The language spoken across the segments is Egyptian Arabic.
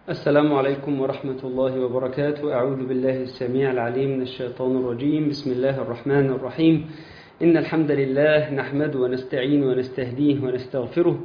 السلام عليكم ورحمة الله وبركاته أعوذ بالله السميع العليم من الشيطان الرجيم بسم الله الرحمن الرحيم إن الحمد لله نحمد ونستعين ونستهديه ونستغفره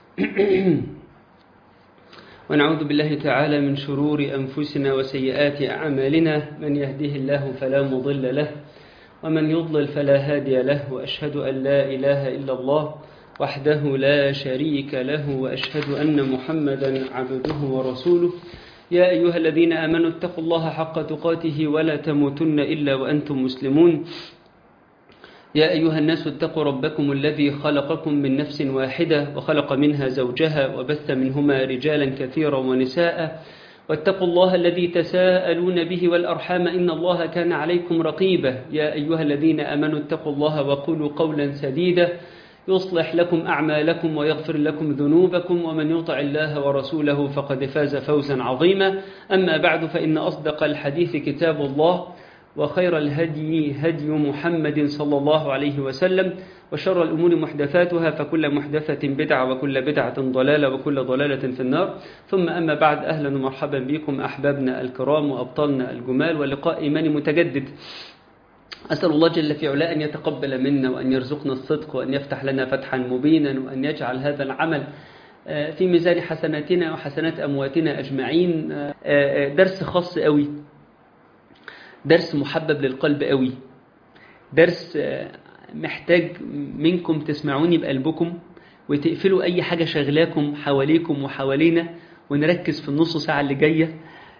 ونعوذ بالله تعالى من شرور أنفسنا وسيئات أعمالنا من يهده الله فلا مضل له ومن يضلل فلا هادي له وأشهد أن لا إله إلا الله وحده لا شريك له وأشهد أن محمدا عبده ورسوله يا أيها الذين آمنوا اتقوا الله حق تقاته ولا تموتن إلا وأنتم مسلمون يا أيها الناس اتقوا ربكم الذي خلقكم من نفس واحدة وخلق منها زوجها وبث منهما رجالا كثيرا ونساء واتقوا الله الذي تساءلون به والأرحام إن الله كان عليكم رقيبا يا أيها الذين آمنوا اتقوا الله وقولوا قولا سديدا يصلح لكم أعمالكم ويغفر لكم ذنوبكم ومن يطع الله ورسوله فقد فاز فوزا عظيما أما بعد فإن أصدق الحديث كتاب الله وخير الهدي هدي محمد صلى الله عليه وسلم وشر الأمور محدثاتها فكل محدثة بدعة وكل بدعة ضلالة وكل ضلالة في النار ثم أما بعد أهلا ومرحبا بكم أحبابنا الكرام وأبطالنا الجمال ولقاء إيماني متجدد أسأل الله جل في علاء أن يتقبل منا وأن يرزقنا الصدق وأن يفتح لنا فتحا مبينا وأن يجعل هذا العمل في ميزان حسناتنا وحسنات أمواتنا أجمعين درس خاص قوي درس محبب للقلب قوي درس محتاج منكم تسمعوني بقلبكم وتقفلوا أي حاجة شغلاكم حواليكم وحوالينا ونركز في النص ساعة اللي جاية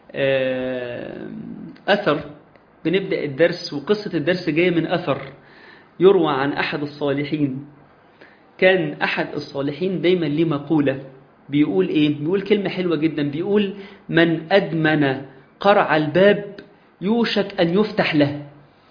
أثر بنبدأ الدرس وقصة الدرس جاية من أثر يروى عن أحد الصالحين كان أحد الصالحين دايما ليه مقولة بيقول إيه؟ بيقول كلمة حلوة جدا بيقول من أدمن قرع الباب يوشك أن يفتح له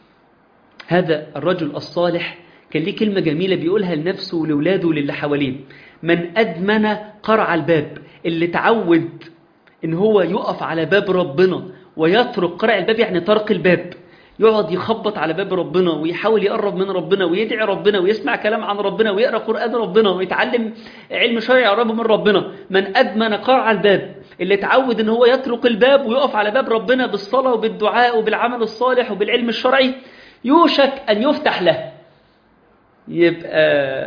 هذا الرجل الصالح كان ليه كلمة جميلة بيقولها لنفسه ولولاده وللي حواليه من أدمن قرع الباب اللي تعود إن هو يقف على باب ربنا ويترك قرع الباب يعني طرق الباب يقعد يخبط على باب ربنا ويحاول يقرب من ربنا ويدعي ربنا ويسمع كلام عن ربنا ويقرأ قرآن ربنا ويتعلم علم شرعي يقربه من ربنا من أدمن قرع الباب اللي اتعود ان هو يترك الباب ويقف على باب ربنا بالصلاة وبالدعاء وبالعمل الصالح وبالعلم الشرعي يوشك أن يفتح له يبقى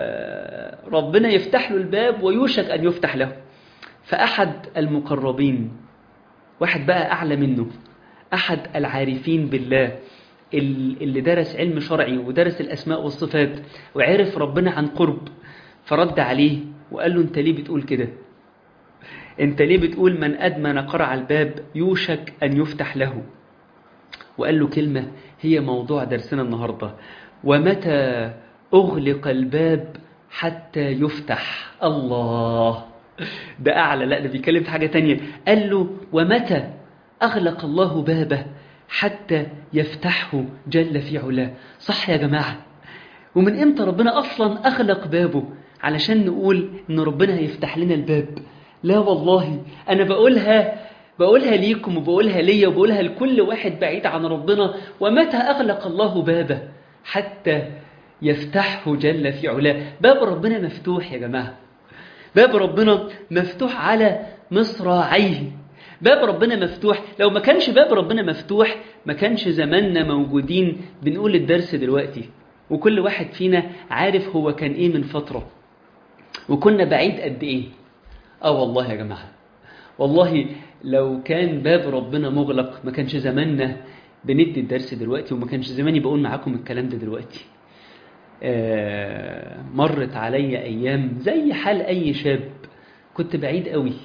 ربنا يفتح له الباب ويوشك أن يفتح له فأحد المقربين واحد بقى أعلى منه أحد العارفين بالله اللي درس علم شرعي ودرس الأسماء والصفات وعرف ربنا عن قرب فرد عليه وقال له أنت ليه بتقول كده أنت ليه بتقول من أدمن قرع الباب يوشك أن يفتح له وقال له كلمة هي موضوع درسنا النهاردة ومتى أغلق الباب حتى يفتح الله ده أعلى لا ده بيتكلم في حاجة تانية قال له ومتى أغلق الله بابه حتى يفتحه جل في علاه صح يا جماعة ومن إمتى ربنا أصلا أغلق بابه علشان نقول إن ربنا هيفتح لنا الباب لا والله أنا بقولها بقولها ليكم وبقولها ليا وبقولها لكل واحد بعيد عن ربنا ومتى أغلق الله بابه حتى يفتحه جل في علاه باب ربنا مفتوح يا جماعة باب ربنا مفتوح على مصراعيه باب ربنا مفتوح لو ما كانش باب ربنا مفتوح ما كانش زماننا موجودين بنقول الدرس دلوقتي وكل واحد فينا عارف هو كان ايه من فترة وكنا بعيد قد ايه اه والله يا جماعة والله لو كان باب ربنا مغلق ما كانش زماننا بندي الدرس دلوقتي وما كانش زماني بقول معاكم الكلام ده دلوقتي آه مرت عليا أيام زي حال أي شاب كنت بعيد قوي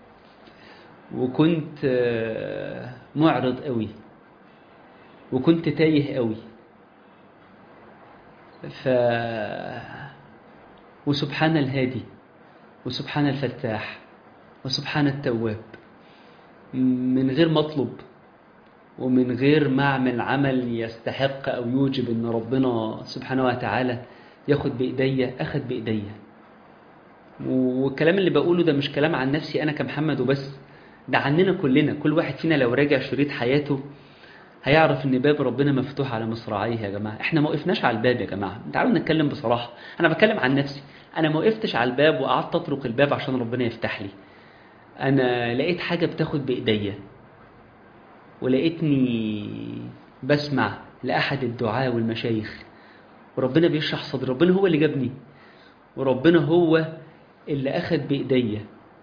وكنت آه معرض قوي وكنت تايه قوي ف وسبحان الهادي وسبحان الفتاح وسبحان التواب من غير مطلب ومن غير ما اعمل عمل يستحق او يوجب ان ربنا سبحانه وتعالى ياخد بايديا اخد بايديا والكلام اللي بقوله ده مش كلام عن نفسي انا كمحمد وبس ده عننا كلنا كل واحد فينا لو راجع شريط حياته هيعرف ان باب ربنا مفتوح على مصراعيه يا جماعه احنا ما وقفناش على الباب يا جماعه تعالوا نتكلم بصراحه انا بتكلم عن نفسي انا ما وقفتش على الباب وقعدت اطرق الباب عشان ربنا يفتح لي انا لقيت حاجه بتاخد بايديا ولقيتني بسمع لاحد الدعاة والمشايخ وربنا بيشرح صدر ربنا هو اللي جابني وربنا هو اللي اخد بايديا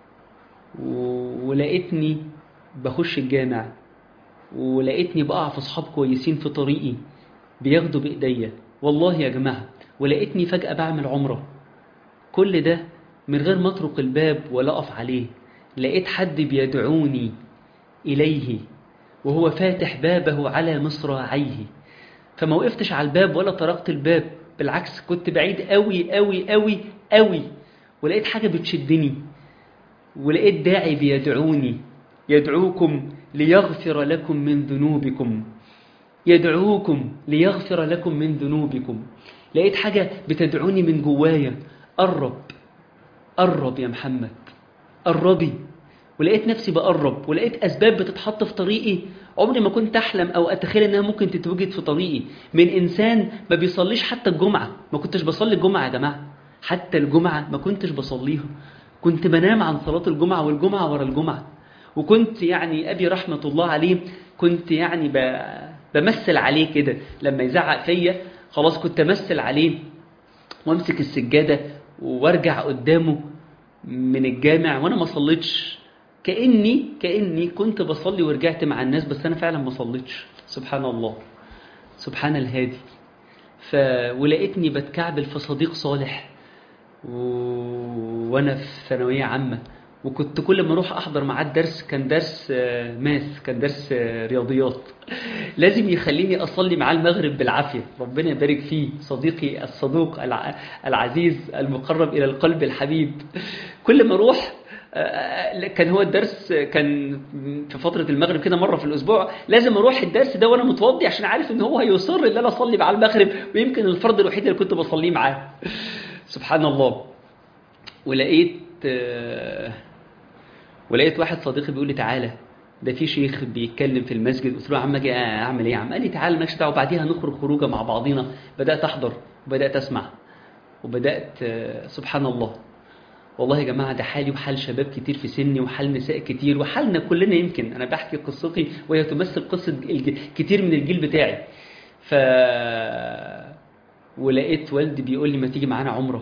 ولقيتني بخش الجامع ولقيتني بقع في اصحاب كويسين في طريقي بياخدوا بايديا والله يا جماعه ولقيتني فجاه بعمل عمره كل ده من غير ما اطرق الباب ولا اقف عليه لقيت حد بيدعوني اليه وهو فاتح بابه على مصراعيه فما وقفتش على الباب ولا طرقت الباب بالعكس كنت بعيد قوي قوي قوي قوي ولقيت حاجه بتشدني ولقيت داعي بيدعوني يدعوكم ليغفر لكم من ذنوبكم يدعوكم ليغفر لكم من ذنوبكم لقيت حاجة بتدعوني من جوايا قرب قرب يا محمد قربي ولقيت نفسي بقرب ولقيت أسباب بتتحط في طريقي عمري ما كنت أحلم أو أتخيل إنها ممكن تتوجد في طريقي من إنسان ما بيصليش حتى الجمعة ما كنتش بصلي الجمعة يا جماعة حتى الجمعة ما كنتش بصليها كنت بنام عن صلاة الجمعة والجمعة ورا الجمعة وكنت يعني أبي رحمة الله عليه كنت يعني بمثل عليه كده لما يزعق فيا خلاص كنت أمثل عليه وامسك السجادة وارجع قدامه من الجامع وانا ما صليتش كأني كأني كنت بصلي ورجعت مع الناس بس انا فعلا ما صليتش سبحان الله سبحان الهادي ف... ولقيتني بتكعبل في صديق صالح و... وانا في ثانويه عامه وكنت كل ما اروح احضر معاه الدرس كان درس ماث كان درس رياضيات لازم يخليني اصلي معاه المغرب بالعافيه ربنا يبارك فيه صديقي الصدوق العزيز المقرب الى القلب الحبيب كل ما اروح كان هو الدرس كان في فترة المغرب كده مرة في الأسبوع لازم أروح الدرس ده وأنا متوضي عشان عارف إن هو هيصر إن أنا أصلي مع المغرب ويمكن الفرض الوحيد اللي كنت بصليه معاه سبحان الله ولقيت ولقيت واحد صديقي بيقول لي تعالى ده في شيخ بيتكلم في المسجد قلت له يا عم اجي اعمل ايه يا عم قال لي تعالى مالكش دعوه وبعديها نخرج خروجه مع بعضينا بدات احضر وبدات اسمع وبدات سبحان الله والله يا جماعه ده حالي وحال شباب كتير في سني وحال نساء كتير وحالنا كلنا يمكن انا بحكي قصتي وهي تمثل قصه كتير من الجيل بتاعي ف ولقيت والدي بيقول لي ما تيجي معانا عمره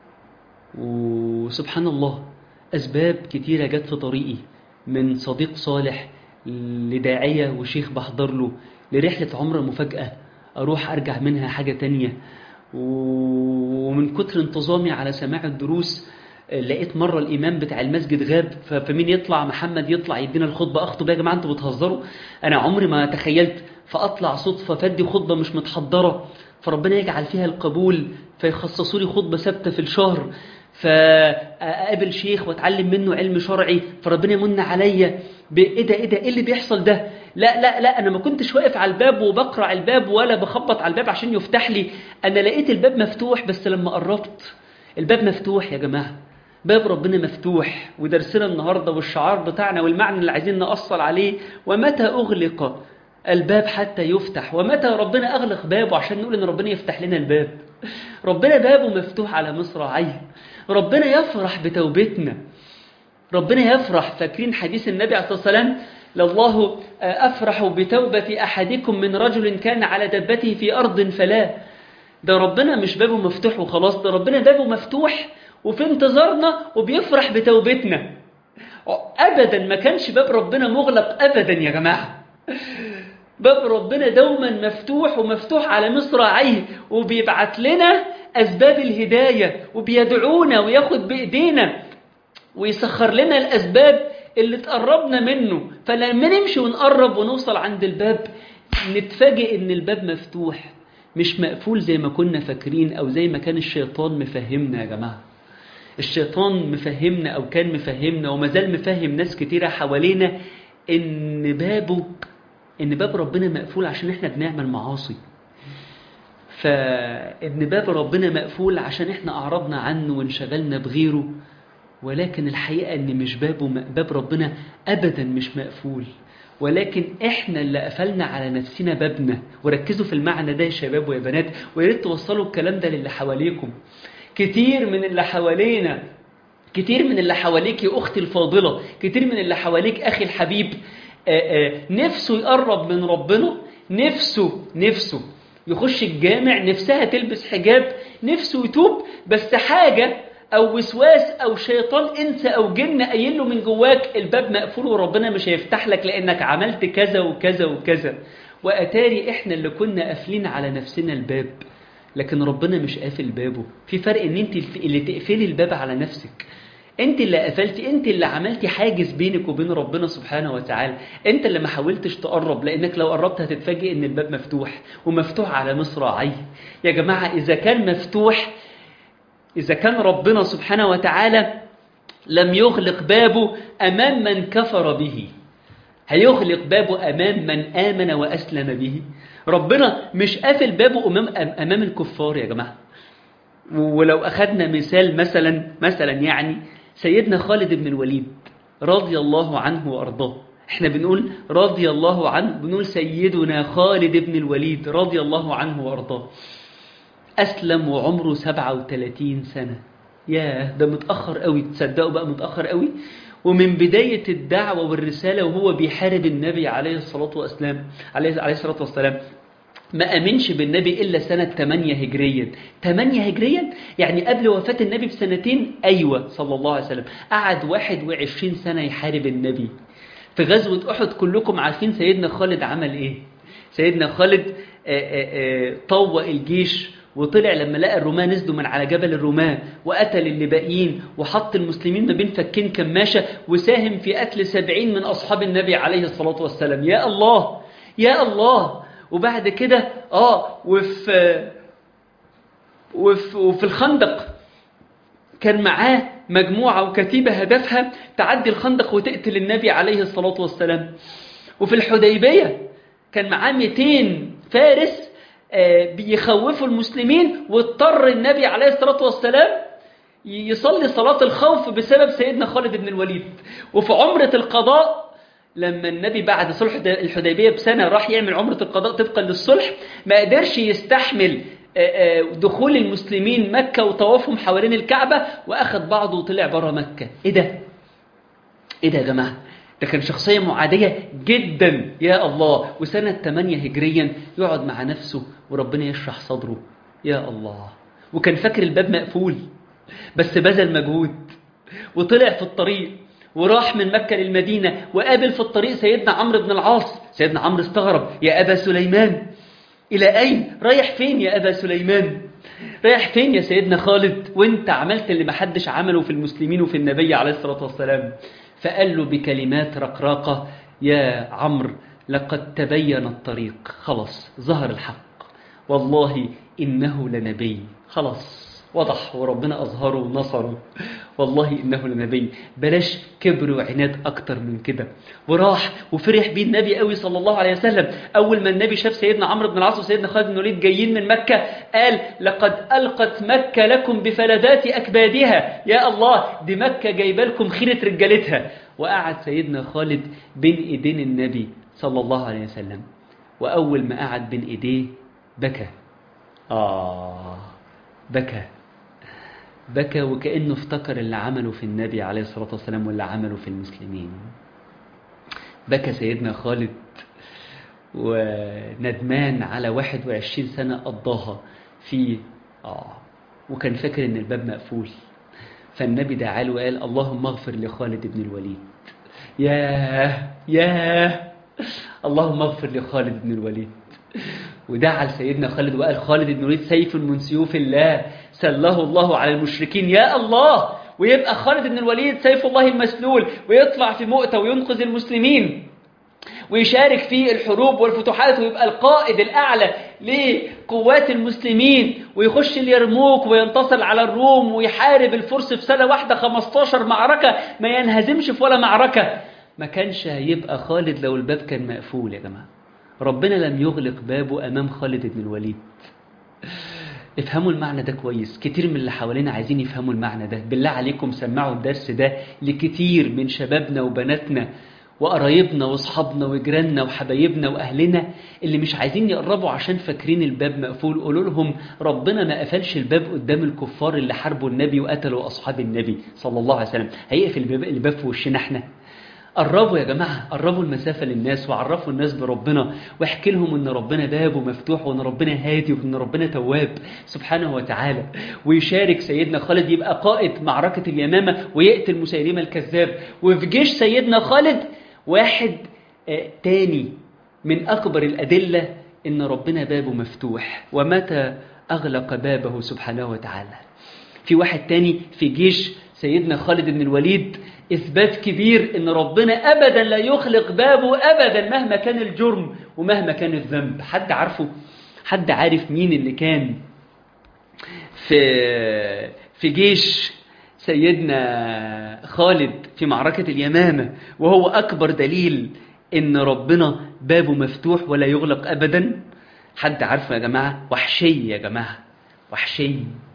وسبحان الله أسباب كتيرة جت في طريقي من صديق صالح لداعية وشيخ بحضر له لرحلة عمرة مفاجأة أروح أرجع منها حاجة تانية ومن كتر انتظامي على سماع الدروس لقيت مرة الإمام بتاع المسجد غاب فمين يطلع محمد يطلع يدينا الخطبة أخطب يا جماعة أنتوا بتهزروا أنا عمري ما تخيلت فأطلع صدفة فدي خطبة مش متحضرة فربنا يجعل فيها القبول فيخصصوا لي خطبة ثابتة في الشهر فاقابل شيخ واتعلم منه علم شرعي فربنا يمن عليا ايه ده ايه ده ايه اللي بيحصل ده لا لا لا انا ما كنتش واقف على الباب وبقرع الباب ولا بخبط على الباب عشان يفتح لي انا لقيت الباب مفتوح بس لما قربت الباب مفتوح يا جماعه باب ربنا مفتوح ودرسنا النهارده والشعار بتاعنا والمعنى اللي عايزين نأصل عليه ومتى اغلق الباب حتى يفتح ومتى ربنا اغلق بابه عشان نقول ان ربنا يفتح لنا الباب ربنا بابه مفتوح على مصراعيه ربنا يفرح بتوبتنا ربنا يفرح فاكرين حديث النبي عليه الصلاة والسلام لله أفرح بتوبة أحدكم من رجل كان على دبته في أرض فلا ده ربنا مش بابه مفتوح وخلاص ده ربنا بابه مفتوح وفي انتظارنا وبيفرح بتوبتنا أبدا ما كانش باب ربنا مغلق أبدا يا جماعة باب ربنا دوما مفتوح ومفتوح على مصراعيه وبيبعت لنا أسباب الهداية وبيدعونا وياخد بإيدينا ويسخر لنا الأسباب اللي تقربنا منه فلما نمشي ونقرب ونوصل عند الباب نتفاجئ إن الباب مفتوح مش مقفول زي ما كنا فاكرين أو زي ما كان الشيطان مفهمنا يا جماعة الشيطان مفهمنا أو كان مفهمنا وما زال مفهم ناس كتيرة حوالينا إن بابه إن باب ربنا مقفول عشان إحنا بنعمل معاصي فإن باب ربنا مقفول عشان إحنا أعرضنا عنه وانشغلنا بغيره ولكن الحقيقة إن مش بابه باب ربنا أبدا مش مقفول ولكن إحنا اللي قفلنا على نفسنا بابنا وركزوا في المعنى ده يا شباب ويا بنات ويا ريت توصلوا الكلام ده للي حواليكم كتير من اللي حوالينا كتير من اللي حواليك يا أختي الفاضلة كتير من اللي حواليك أخي الحبيب آآ آآ نفسه يقرب من ربنا نفسه نفسه يخش الجامع نفسها تلبس حجاب نفسه يتوب بس حاجة أو وسواس أو شيطان إنس أو جن قايل له من جواك الباب مقفول وربنا مش هيفتح لك لأنك عملت كذا وكذا وكذا وأتاري إحنا اللي كنا قافلين على نفسنا الباب لكن ربنا مش قافل بابه في فرق ان انت اللي تقفلي الباب على نفسك انت اللي قفلتي انت اللي عملتي حاجز بينك وبين ربنا سبحانه وتعالى انت اللي ما حاولتش تقرب لانك لو قربت هتتفاجئ ان الباب مفتوح ومفتوح على مصراعيه يا جماعه اذا كان مفتوح اذا كان ربنا سبحانه وتعالى لم يغلق بابه امام من كفر به هيغلق بابه امام من امن واسلم به ربنا مش قافل بابه امام امام الكفار يا جماعه ولو اخذنا مثال مثلا مثلا يعني سيدنا خالد بن الوليد رضي الله عنه وارضاه احنا بنقول رضي الله عنه بنقول سيدنا خالد بن الوليد رضي الله عنه وارضاه اسلم وعمره 37 سنه ياه ده متاخر قوي تصدقوا بقى متاخر قوي ومن بداية الدعوة والرسالة وهو بيحارب النبي عليه الصلاة والسلام عليه عليه الصلاة والسلام ما أمنش بالنبي إلا سنة 8 هجريا 8 هجريا يعني قبل وفاة النبي بسنتين أيوة صلى الله عليه وسلم قعد 21 سنة يحارب النبي في غزوة أحد كلكم عارفين سيدنا خالد عمل إيه سيدنا خالد آآ آآ طوق الجيش وطلع لما لقى الرومان نزلوا من على جبل الرومان وقتل اللي باقيين وحط المسلمين ما بين فكين كماشة وساهم في قتل سبعين من أصحاب النبي عليه الصلاة والسلام يا الله يا الله وبعد كده آه وفي وفي, وفي الخندق كان معاه مجموعة وكتيبة هدفها تعدي الخندق وتقتل النبي عليه الصلاة والسلام وفي الحديبية كان معاه 200 فارس بيخوفوا المسلمين واضطر النبي عليه الصلاة والسلام يصلي صلاة الخوف بسبب سيدنا خالد بن الوليد وفي عمرة القضاء لما النبي بعد صلح الحديبية بسنة راح يعمل عمرة القضاء طبقا للصلح ما قدرش يستحمل دخول المسلمين مكة وطوافهم حوالين الكعبة وأخذ بعضه وطلع بره مكة إيه ده؟ إيه ده يا جماعة؟ ده كان شخصية معادية جدا يا الله وسنة 8 هجريا يقعد مع نفسه وربنا يشرح صدره يا الله وكان فاكر الباب مقفول بس بذل مجهود وطلع في الطريق وراح من مكة للمدينة وقابل في الطريق سيدنا عمرو بن العاص سيدنا عمرو استغرب يا أبا سليمان إلى أين؟ رايح فين يا أبا سليمان؟ رايح فين يا سيدنا خالد؟ وانت عملت اللي محدش عمله في المسلمين وفي النبي عليه الصلاة والسلام فقال له بكلمات رقراقة يا عمرو لقد تبين الطريق خلاص ظهر الحق والله إنه لنبي خلاص وضح وربنا أظهره ونصره والله إنه لنبي بلاش كبر وعناد أكتر من كده وراح وفرح بيه النبي قوي صلى الله عليه وسلم أول ما النبي شاف سيدنا عمرو بن العاص وسيدنا خالد بن الوليد جايين من مكة قال لقد ألقت مكة لكم بفلذات أكبادها يا الله دي مكة جايبه لكم خيرة رجالتها وقعد سيدنا خالد بين إيدين النبي صلى الله عليه وسلم وأول ما قعد بين إيديه بكى آه بكى بكى وكأنه افتكر اللي عمله في النبي عليه الصلاة والسلام واللي عمله في المسلمين بكى سيدنا خالد وندمان على 21 سنة قضاها في آه وكان فاكر ان الباب مقفول فالنبي دعا له وقال اللهم اغفر لخالد بن الوليد ياه ياه اللهم اغفر لخالد بن الوليد ودعا لسيدنا خالد وقال خالد بن الوليد سيف من سيوف الله سله الله على المشركين يا الله ويبقى خالد بن الوليد سيف الله المسلول ويطلع في مؤتة وينقذ المسلمين ويشارك في الحروب والفتوحات ويبقى القائد الأعلى لقوات المسلمين ويخش اليرموك وينتصر على الروم ويحارب الفرس في سنة واحدة 15 معركة ما ينهزمش في ولا معركة ما كانش هيبقى خالد لو الباب كان مقفول يا جماعة ربنا لم يغلق بابه أمام خالد بن الوليد افهموا المعنى ده كويس كتير من اللي حوالينا عايزين يفهموا المعنى ده بالله عليكم سمعوا الدرس ده لكتير من شبابنا وبناتنا وقرايبنا واصحابنا وجيراننا وحبايبنا واهلنا اللي مش عايزين يقربوا عشان فاكرين الباب مقفول قولوا لهم ربنا ما قفلش الباب قدام الكفار اللي حاربوا النبي وقتلوا اصحاب النبي صلى الله عليه وسلم هيقفل الباب الباب في وشنا احنا قربوا يا جماعة قربوا المسافة للناس وعرفوا الناس بربنا واحكي لهم ان ربنا بابه مفتوح وان ربنا هادي وان ربنا تواب سبحانه وتعالى ويشارك سيدنا خالد يبقى قائد معركة اليمامة ويقتل مسيلمة الكذاب وفي جيش سيدنا خالد واحد آه تاني من أكبر الأدلة إن ربنا بابه مفتوح ومتى أغلق بابه سبحانه وتعالى في واحد تاني في جيش سيدنا خالد بن الوليد إثبات كبير إن ربنا أبدا لا يخلق بابه أبدا مهما كان الجرم ومهما كان الذنب حد عارفه حد عارف مين اللي كان في في جيش سيدنا خالد في معركة اليمامة وهو أكبر دليل إن ربنا بابه مفتوح ولا يغلق أبدا حد عارفه يا جماعة وحشي يا جماعة وحشي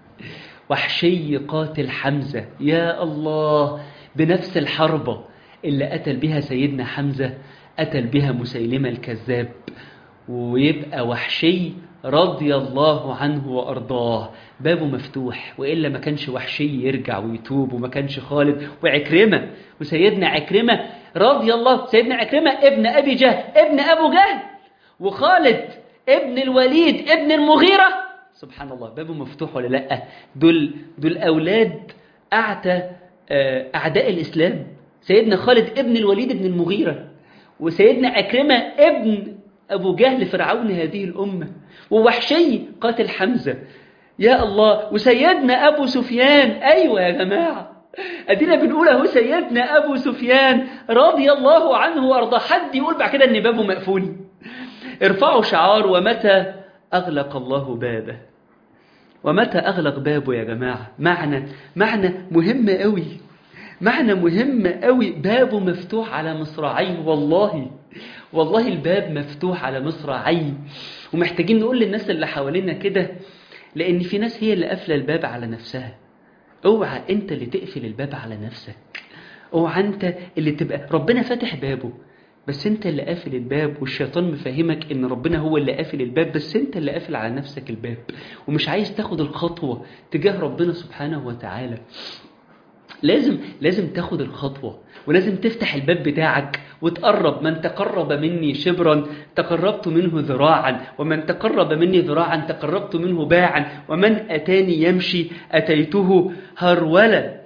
وحشي قاتل حمزة يا الله بنفس الحربة اللي قتل بها سيدنا حمزة قتل بها مسيلمة الكذاب ويبقى وحشي رضي الله عنه وأرضاه بابه مفتوح وإلا ما كانش وحشي يرجع ويتوب وما كانش خالد وعكرمة وسيدنا عكرمة رضي الله سيدنا عكرمة ابن أبي جهل ابن أبو جهل وخالد ابن الوليد ابن المغيرة سبحان الله بابه مفتوح ولا لأ دول, دول أولاد أعتى أعداء الإسلام سيدنا خالد ابن الوليد ابن المغيرة وسيدنا عكرمة ابن أبو جهل فرعون هذه الأمة ووحشي قاتل حمزة يا الله وسيدنا أبو سفيان أيوة يا جماعة أدينا بنقول أهو سيدنا أبو سفيان رضي الله عنه وأرضاه حد يقول بعد كده إن بابه مقفول ارفعوا شعار ومتى أغلق الله بابه ومتى أغلق بابه يا جماعة معنى معنى مهم قوي معنى مهم قوي بابه مفتوح على مصراعيه والله والله الباب مفتوح على مصراعيه ومحتاجين نقول للناس اللي حوالينا كده لأن في ناس هي اللي قافلة الباب على نفسها اوعى انت اللي تقفل الباب على نفسك اوعى انت اللي تبقى ربنا فاتح بابه بس انت اللي قافل الباب والشيطان مفهمك ان ربنا هو اللي قافل الباب بس انت اللي قافل على نفسك الباب ومش عايز تاخد الخطوة تجاه ربنا سبحانه وتعالى لازم لازم تاخد الخطوة ولازم تفتح الباب بتاعك وتقرب من تقرب مني شبرا تقربت منه ذراعا ومن تقرب مني ذراعا تقربت منه باعا ومن أتاني يمشي أتيته هرولا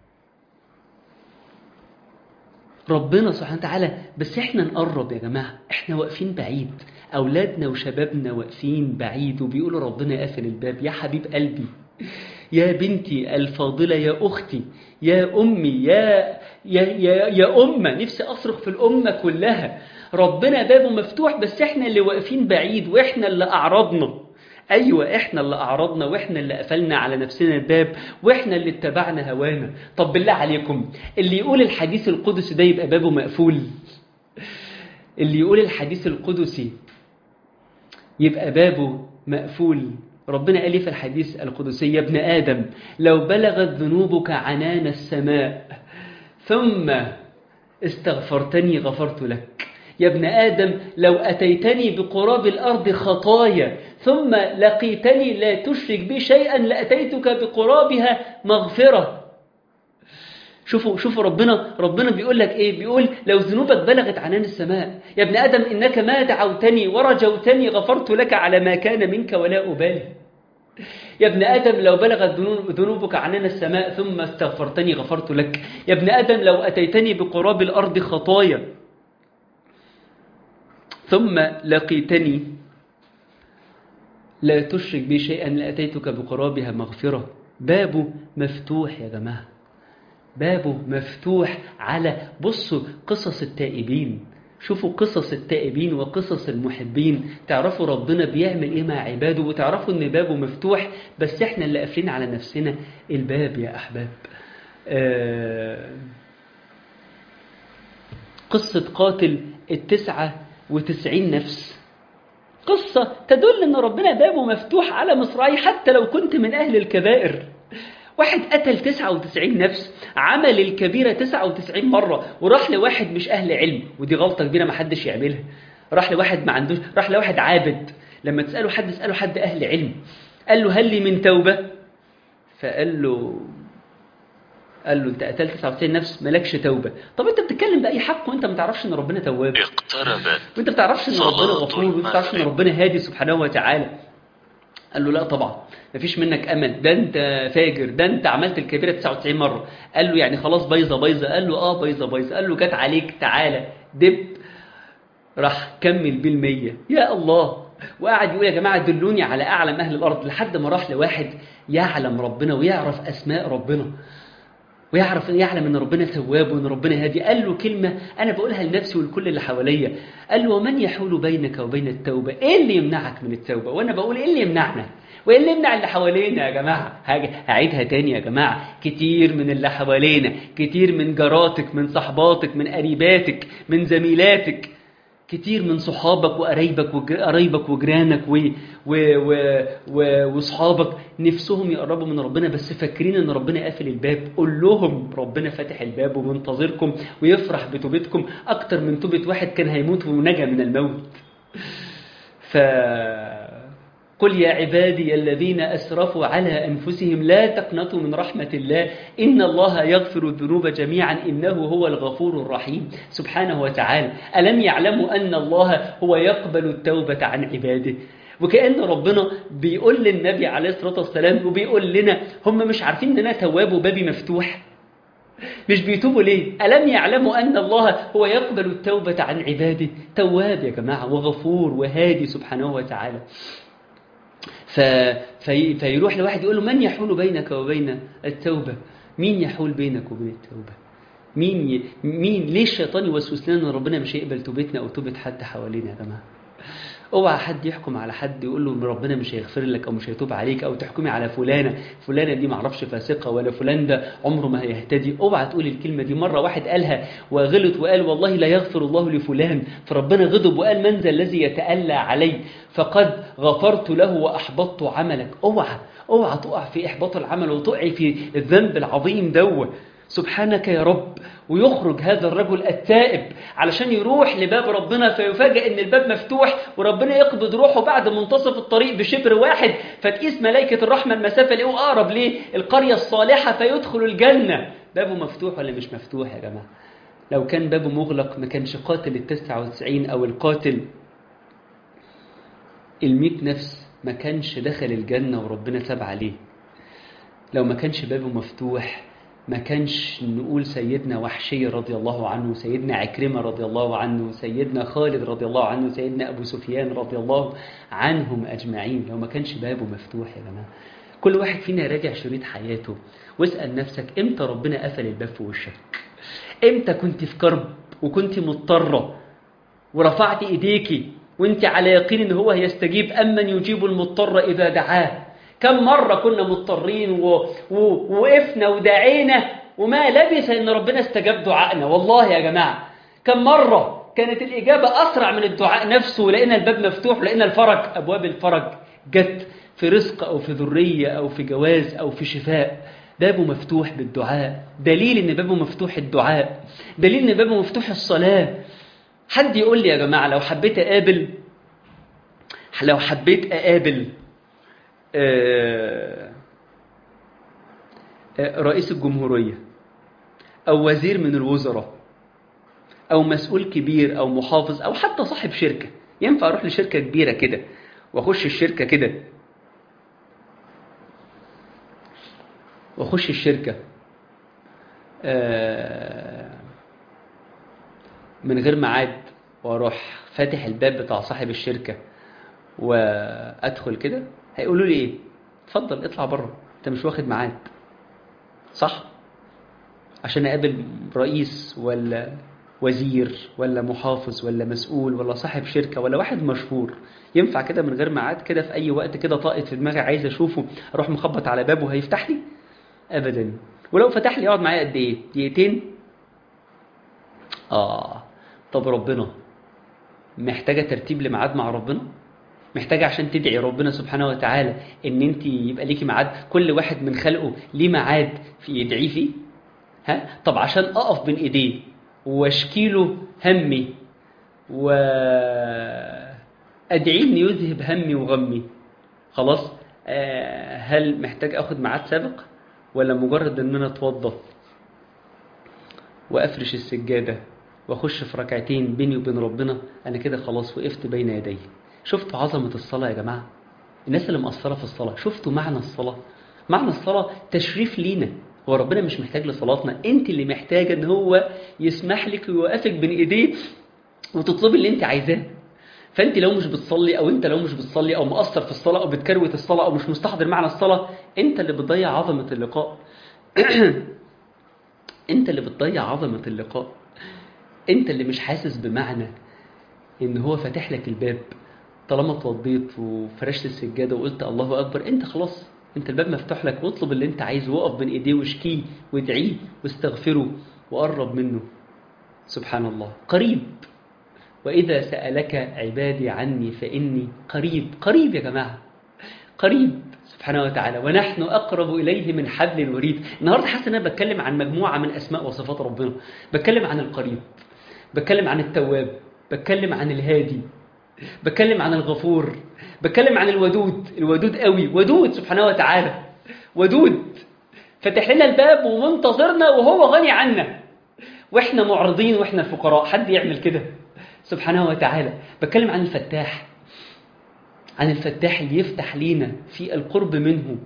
ربنا سبحانه وتعالى بس احنا نقرب يا جماعة احنا واقفين بعيد أولادنا وشبابنا واقفين بعيد وبيقولوا ربنا قافل الباب يا حبيب قلبي يا بنتي الفاضلة يا أختي يا أمي يا يا يا, يا أمة نفسي أصرخ في الأمة كلها ربنا بابه مفتوح بس إحنا اللي واقفين بعيد وإحنا اللي أعرضنا أيوة إحنا اللي أعرضنا وإحنا اللي قفلنا على نفسنا الباب وإحنا اللي اتبعنا هوانا طب بالله عليكم اللي يقول الحديث القدسي ده يبقى بابه مقفول اللي يقول الحديث القدسي يبقى بابه مقفول ربنا قال لي في الحديث القدسي يا ابن آدم لو بلغت ذنوبك عنان السماء ثم استغفرتني غفرت لك يا ابن آدم لو أتيتني بقراب الأرض خطايا ثم لقيتني لا تشرك بي شيئا لأتيتك بقرابها مغفرة شوفوا شوفوا ربنا ربنا بيقول لك ايه بيقول لو ذنوبك بلغت عنان السماء يا ابن ادم انك ما دعوتني ورجوتني غفرت لك على ما كان منك ولا ابالي يا ابن ادم لو بلغت ذنوبك عنان السماء ثم استغفرتني غفرت لك يا ابن ادم لو اتيتني بقراب الارض خطايا ثم لقيتني لا تشرك بي شيئا لاتيتك بقرابها مغفره بابه مفتوح يا جماعه بابه مفتوح على بصوا قصص التائبين شوفوا قصص التائبين وقصص المحبين تعرفوا ربنا بيعمل ايه مع عباده وتعرفوا ان بابه مفتوح بس احنا اللي قافلين على نفسنا الباب يا احباب آه قصة قاتل التسعة وتسعين نفس قصة تدل ان ربنا بابه مفتوح على مصراعي حتى لو كنت من اهل الكبائر واحد قتل 99 نفس عمل الكبيرة 99 مرة وراح لواحد مش أهل علم ودي غلطة كبيرة ما حدش يعملها راح لواحد ما عندوش راح لواحد عابد لما تسأله حد اسأله حد أهل علم قال له هل لي من توبة فقال له قال له انت قتلت 99 نفس مالكش توبة طب انت بتتكلم بأي حق وانت ما تعرفش ان ربنا تواب اقتربت وانت ما تعرفش ان ربنا صلاة غفور وانت ما تعرفش ان المغرب. ربنا هادي سبحانه وتعالى قال له لا طبعا مفيش منك امل ده انت فاجر ده انت عملت الكبيره 99 مره قال له يعني خلاص بايظه بايظه قال له اه بايظه بايظه قال له جت عليك تعالى دب راح كمل بالمية يا الله وقعد يقول يا جماعة دلوني على أعلم أهل الأرض لحد ما راح لواحد يعلم ربنا ويعرف أسماء ربنا ويعرف يعلم ان ربنا تواب وان ربنا هادي قال له كلمه انا بقولها لنفسي ولكل اللي حواليا قال له ومن يحول بينك وبين التوبه ايه اللي يمنعك من التوبه وانا بقول ايه اللي يمنعنا وايه اللي يمنع اللي حوالينا يا جماعه هاجي هعيدها تاني يا جماعه كتير من اللي حوالينا كتير من جاراتك من صحباتك من قريباتك من زميلاتك كتير من صحابك وقرايبك وقرايبك وجيرانك و... و... و... و... وصحابك نفسهم يقربوا من ربنا بس فاكرين ان ربنا قافل الباب قول لهم ربنا فاتح الباب ومنتظركم ويفرح بتوبتكم اكتر من توبة واحد كان هيموت ونجا من الموت ف قل يا عبادي الذين أسرفوا على أنفسهم لا تقنطوا من رحمة الله إن الله يغفر الذنوب جميعا إنه هو الغفور الرحيم سبحانه وتعالى ألم يعلموا أن الله هو يقبل التوبة عن عباده وكأن ربنا بيقول للنبي عليه الصلاة والسلام وبيقول لنا هم مش عارفين ان انا تواب وبابي مفتوح مش بيتوبوا ليه ألم يعلموا أن الله هو يقبل التوبة عن عباده تواب يا جماعة وغفور وهادي سبحانه وتعالى ف... في... فيروح لواحد يقول له من يحول بينك وبين التوبة مين يحول بينك وبين التوبة مين ي... مين ليه الشيطان يوسوس لنا ان ربنا مش هيقبل توبتنا او توبة حد حوالينا يا جماعه اوعى حد يحكم على حد يقول له ان ربنا مش هيغفر لك او مش هيتوب عليك او تحكمي على فلانه فلانه دي معرفش فاسقه ولا فلان ده عمره ما هيهتدي اوعى تقول الكلمه دي مره واحد قالها وغلط وقال والله لا يغفر الله لفلان فربنا غضب وقال من ذا الذي يتألى علي فقد غفرت له واحبطت عملك اوعى اوعى تقع في احباط العمل وتقعي في الذنب العظيم دوه سبحانك يا رب ويخرج هذا الرجل التائب علشان يروح لباب ربنا فيفاجئ ان الباب مفتوح وربنا يقبض روحه بعد منتصف الطريق بشبر واحد فتقيس ملائكة الرحمة المسافة اللي هو أقرب ليه القرية الصالحة فيدخل الجنة بابه مفتوح ولا مش مفتوح يا جماعة لو كان بابه مغلق ما كانش قاتل التسعة وتسعين أو القاتل المئة نفس ما كانش دخل الجنة وربنا تاب عليه لو ما كانش بابه مفتوح ما كانش نقول سيدنا وحشي رضي الله عنه سيدنا عكرمة رضي الله عنه سيدنا خالد رضي الله عنه سيدنا أبو سفيان رضي الله عنهم أجمعين لو ما كانش بابه مفتوح يا جماعة كل واحد فينا يراجع شريط حياته واسأل نفسك امتى ربنا قفل الباب في وشك امتى كنت في كرب وكنت مضطرة ورفعت ايديكي وانت على يقين ان هو هيستجيب امن يجيب المضطر اذا دعاه كم مرة كنا مضطرين ووقفنا ودعينا وما لبث ان ربنا استجاب دعائنا والله يا جماعة كم مرة كانت الإجابة أسرع من الدعاء نفسه ولقينا الباب مفتوح ولقينا الفرج أبواب الفرج جت في رزق أو في ذرية أو في جواز أو في شفاء بابه مفتوح بالدعاء دليل ان بابه مفتوح الدعاء دليل ان بابه مفتوح الصلاة حد يقول لي يا جماعة لو حبيت أقابل لو حبيت أقابل رئيس الجمهورية أو وزير من الوزراء أو مسؤول كبير أو محافظ أو حتى صاحب شركة ينفع أروح لشركة كبيرة كده وأخش الشركة كده وأخش الشركة من غير ميعاد وأروح فاتح الباب بتاع صاحب الشركة وأدخل كده هيقولوا لي ايه اتفضل اطلع بره انت مش واخد ميعاد صح عشان اقابل رئيس ولا وزير ولا محافظ ولا مسؤول ولا صاحب شركة ولا واحد مشهور ينفع كده من غير ميعاد كده في اي وقت كده طاقت في دماغي عايز اشوفه اروح مخبط على بابه هيفتح لي ابدا ولو فتح لي يقعد معايا قد ايه دقيقتين اه طب ربنا محتاجه ترتيب لميعاد مع ربنا محتاجة عشان تدعي ربنا سبحانه وتعالى ان انت يبقى ليكي ميعاد كل واحد من خلقه ليه ميعاد في يدعيه فيه ها طب عشان اقف بين ايديه واشكي له همي و ادعيه ان يذهب همي وغمي خلاص آه هل محتاج اخد ميعاد سابق ولا مجرد ان انا اتوضى وافرش السجاده واخش في ركعتين بيني وبين ربنا انا كده خلاص وقفت بين يديه شفتوا عظمه الصلاه يا جماعه الناس اللي مقصره في الصلاه شفتوا معنى الصلاه معنى الصلاه تشريف لينا هو ربنا مش محتاج لصلاتنا انت اللي محتاجه ان هو يسمح لك ويوقفك بين ايديه وتطلبي اللي انت عايزاه فانت لو مش بتصلي او انت لو مش بتصلي او مقصر في الصلاه او بتكروت الصلاه او مش مستحضر معنى الصلاه انت اللي بتضيع عظمه اللقاء انت اللي بتضيع عظمه اللقاء انت اللي مش حاسس بمعنى ان هو فاتح لك الباب طالما اتوضيت وفرشت السجاده وقلت الله اكبر انت خلاص انت الباب مفتوح لك واطلب اللي انت عايزه وقف بين ايديه واشكيه وادعيه واستغفره وقرب منه سبحان الله قريب وإذا سألك عبادي عني فإني قريب قريب يا جماعة قريب سبحانه وتعالى ونحن أقرب إليه من حبل الوريد النهاردة حاسس أن أنا بتكلم عن مجموعة من أسماء وصفات ربنا بتكلم عن القريب بتكلم عن التواب بتكلم عن الهادي بتكلم عن الغفور بتكلم عن الودود الودود قوي ودود سبحانه وتعالى ودود فتح لنا الباب ومنتظرنا وهو غني عنا واحنا معرضين واحنا الفقراء حد يعمل كده سبحانه وتعالى بتكلم عن الفتاح عن الفتاح اللي يفتح لينا في القرب منه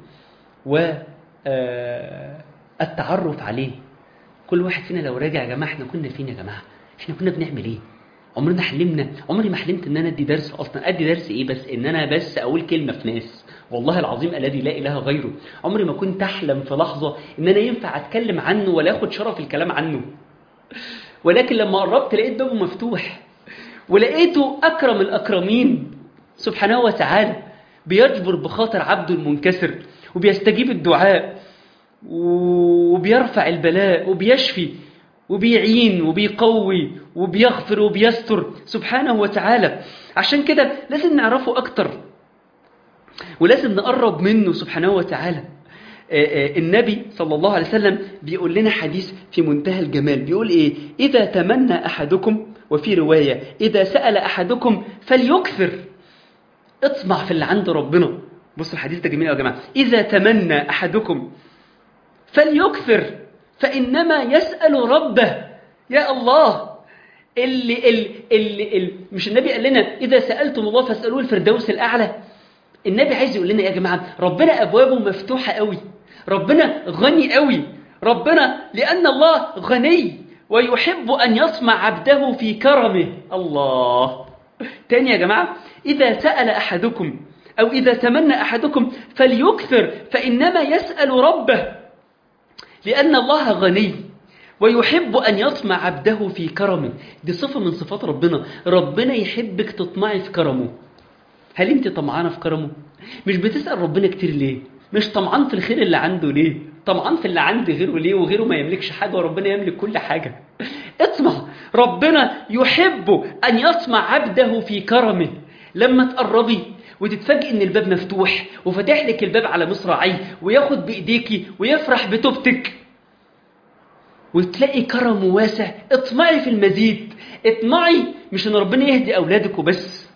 والتعرف عليه كل واحد فينا لو راجع يا جماعه احنا كنا فين يا جماعه احنا كنا بنعمل ايه عمرنا حلمنا عمري ما حلمت ان انا ادي درس اصلا ادي درس ايه بس ان انا بس اقول كلمه في ناس والله العظيم الذي لا اله غيره عمري ما كنت احلم في لحظه ان انا ينفع اتكلم عنه ولا اخد شرف الكلام عنه ولكن لما قربت لقيت بابه مفتوح ولقيته أكرم الأكرمين سبحانه وتعالى بيجبر بخاطر عبده المنكسر وبيستجيب الدعاء وبيرفع البلاء وبيشفي وبيعين وبيقوي وبيغفر وبيستر سبحانه وتعالى عشان كده لازم نعرفه أكتر ولازم نقرب منه سبحانه وتعالى النبي صلى الله عليه وسلم بيقول لنا حديث في منتهى الجمال بيقول إيه إذا تمنى أحدكم وفي رواية إذا سأل أحدكم فليكثر اطمع في اللي عند ربنا بصوا الحديث ده جميل يا جماعة إذا تمنى أحدكم فليكثر فإنما يسأل ربه يا الله اللي, اللي, اللي, اللي مش النبي قال لنا إذا سألتم الله فاسألوه الفردوس الأعلى النبي عايز يقول لنا يا جماعة ربنا أبوابه مفتوحة قوي ربنا غني قوي ربنا لأن الله غني ويحب أن يطمع عبده في كرمه الله تاني يا جماعة إذا سأل أحدكم أو إذا تمنى أحدكم فليكثر فإنما يسأل ربه لأن الله غني ويحب أن يطمع عبده في كرمه دي صفة من صفات ربنا ربنا يحبك تطمعي في كرمه هل أنت طمعانة في كرمه؟ مش بتسأل ربنا كتير ليه؟ مش طمعان في الخير اللي عنده ليه؟ طمعان في اللي عند غيره ليه وغيره ما يملكش حاجة وربنا يملك كل حاجة اطمع ربنا يحب أن يطمع عبده في كرمه لما تقربي وتتفاجئ ان الباب مفتوح وفتح لك الباب على مصراعيه وياخد بايديكي ويفرح بتوبتك وتلاقي كرمه واسع اطمعي في المزيد اطمعي مش ان ربنا يهدي اولادك وبس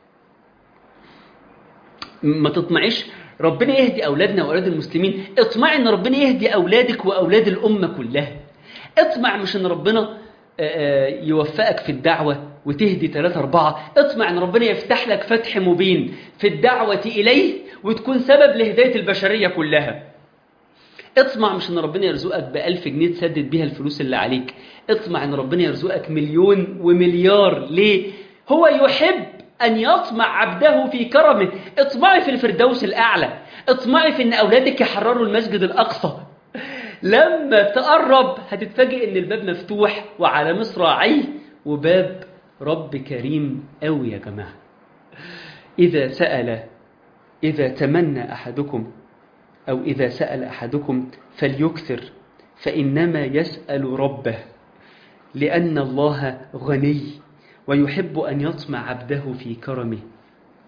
ما تطمعيش ربنا يهدي اولادنا واولاد المسلمين اطمعي ان ربنا يهدي اولادك واولاد الامه كلها اطمع مش ان ربنا يوفقك في الدعوة وتهدي ثلاثة أربعة اطمع أن ربنا يفتح لك فتح مبين في الدعوة إليه وتكون سبب لهداية البشرية كلها اطمع مش أن ربنا يرزقك بألف جنيه تسدد بيها الفلوس اللي عليك اطمع أن ربنا يرزقك مليون ومليار ليه؟ هو يحب أن يطمع عبده في كرمه اطمعي في الفردوس الأعلى اطمعي في أن أولادك يحرروا المسجد الأقصى لما تقرب هتتفاجئ ان الباب مفتوح وعلى مصراعيه وباب رب كريم قوي يا جماعه اذا سال اذا تمنى احدكم او اذا سال احدكم فليكثر فانما يسال ربه لان الله غني ويحب ان يطمع عبده في كرمه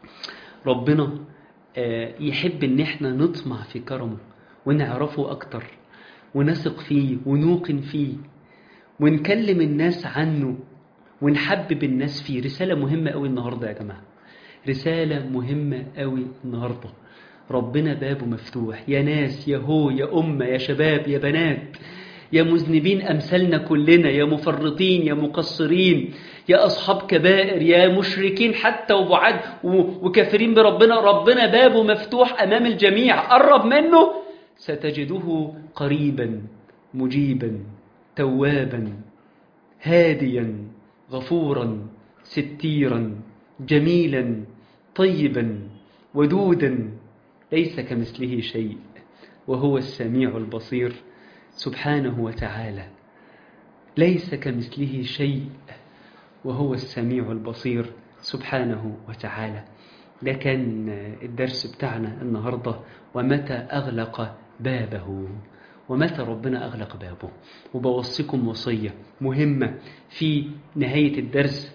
ربنا يحب ان احنا نطمع في كرمه ونعرفه اكتر ونثق فيه ونوقن فيه ونكلم الناس عنه ونحبب الناس فيه رسالة مهمة قوي النهاردة يا جماعة رسالة مهمة قوي النهاردة ربنا بابه مفتوح يا ناس يا هو يا أمة يا شباب يا بنات يا مذنبين أمثالنا كلنا يا مفرطين يا مقصرين يا أصحاب كبائر يا مشركين حتى وبعاد وكافرين بربنا ربنا بابه مفتوح أمام الجميع قرب منه ستجده قريبا مجيبا توابا هاديا غفورا ستيرا جميلا طيبا ودودا ليس كمثله شيء وهو السميع البصير سبحانه وتعالى ليس كمثله شيء وهو السميع البصير سبحانه وتعالى ده كان الدرس بتاعنا النهاردة ومتى أغلق بابه ومتى ربنا أغلق بابه وبوصيكم وصية مهمة في نهاية الدرس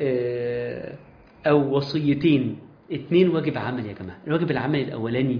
أو وصيتين اتنين واجب عمل يا جماعة الواجب العمل الأولاني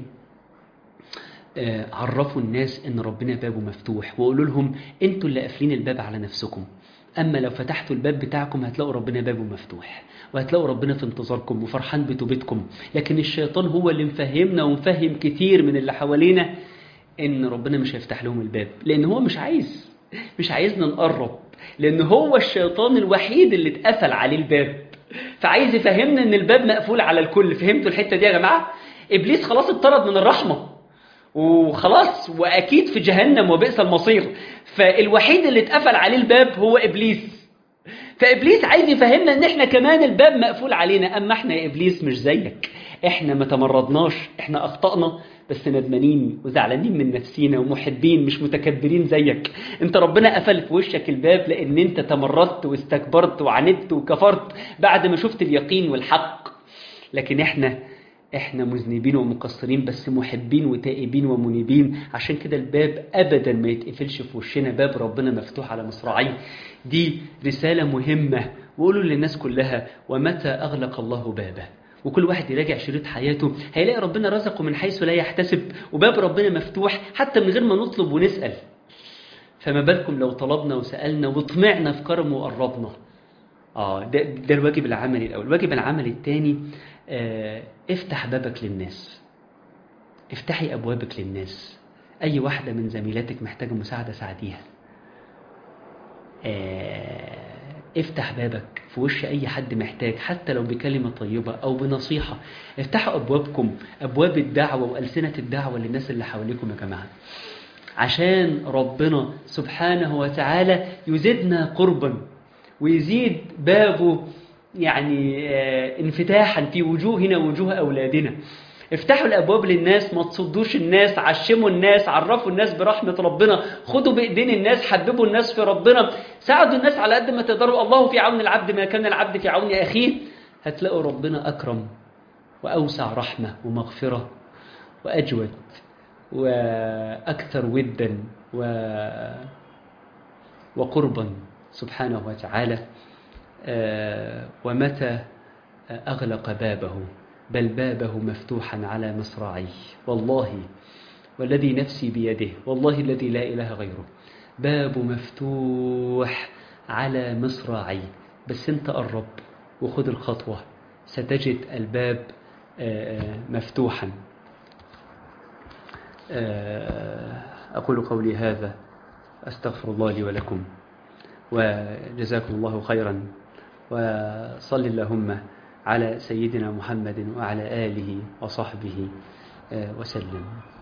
عرفوا الناس ان ربنا بابه مفتوح وقولوا لهم انتوا اللي قافلين الباب على نفسكم اما لو فتحتوا الباب بتاعكم هتلاقوا ربنا بابه مفتوح وهتلاقوا ربنا في انتظاركم وفرحان بتوبتكم لكن الشيطان هو اللي مفهمنا ومفهم كتير من اللي حوالينا ان ربنا مش هيفتح لهم الباب لان هو مش عايز مش عايزنا نقرب لان هو الشيطان الوحيد اللي اتقفل عليه الباب فعايز يفهمنا ان الباب مقفول على الكل فهمتوا الحته دي يا جماعه ابليس خلاص اتطرد من الرحمه وخلاص واكيد في جهنم وبئس المصير فالوحيد اللي اتقفل عليه الباب هو ابليس فابليس عايز يفهمنا ان احنا كمان الباب مقفول علينا اما احنا يا ابليس مش زيك احنا ما تمردناش احنا اخطأنا بس ندمانين وزعلانين من نفسينا ومحبين مش متكبرين زيك انت ربنا قفل في وشك الباب لان انت تمردت واستكبرت وعندت وكفرت بعد ما شفت اليقين والحق لكن احنا احنا مذنبين ومقصرين بس محبين وتائبين ومنيبين عشان كده الباب ابدا ما يتقفلش في وشنا باب ربنا مفتوح على مصراعيه دي رسالة مهمة وقولوا للناس كلها ومتى أغلق الله بابه وكل واحد يراجع شريط حياته هيلاقي ربنا رزقه من حيث لا يحتسب وباب ربنا مفتوح حتى من غير ما نطلب ونسأل فما بالكم لو طلبنا وسألنا وطمعنا في كرمه وقربنا آه ده, ده الواجب العملي الأول الواجب العملي الثاني آه افتح بابك للناس افتحي أبوابك للناس أي واحدة من زميلاتك محتاجة مساعدة ساعديها آه افتح بابك في وش أي حد محتاج حتى لو بكلمة طيبة أو بنصيحة افتحوا أبوابكم أبواب الدعوة وألسنة الدعوة للناس اللي حواليكم يا جماعة عشان ربنا سبحانه وتعالى يزيدنا قربا ويزيد بابه يعني انفتاحا في وجوهنا ووجوه أولادنا افتحوا الأبواب للناس ما تصدوش الناس عشموا الناس عرفوا الناس برحمة ربنا خدوا بإيدين الناس حببوا الناس في ربنا ساعدوا الناس على قد ما تقدروا الله في عون العبد ما كان العبد في عون أخيه هتلاقوا ربنا أكرم وأوسع رحمة ومغفرة وأجود وأكثر ودا و... وقربا سبحانه وتعالى ومتى أغلق بابه بل بابه مفتوحا على مصراعيه والله والذي نفسي بيده والله الذي لا إله غيره بابه مفتوح على مصراعيه بس انت قرب وخذ الخطوة ستجد الباب مفتوحا أقول قولي هذا أستغفر الله لي ولكم وجزاكم الله خيرا وصل اللهم على سيدنا محمد وعلى آله وصحبه وسلم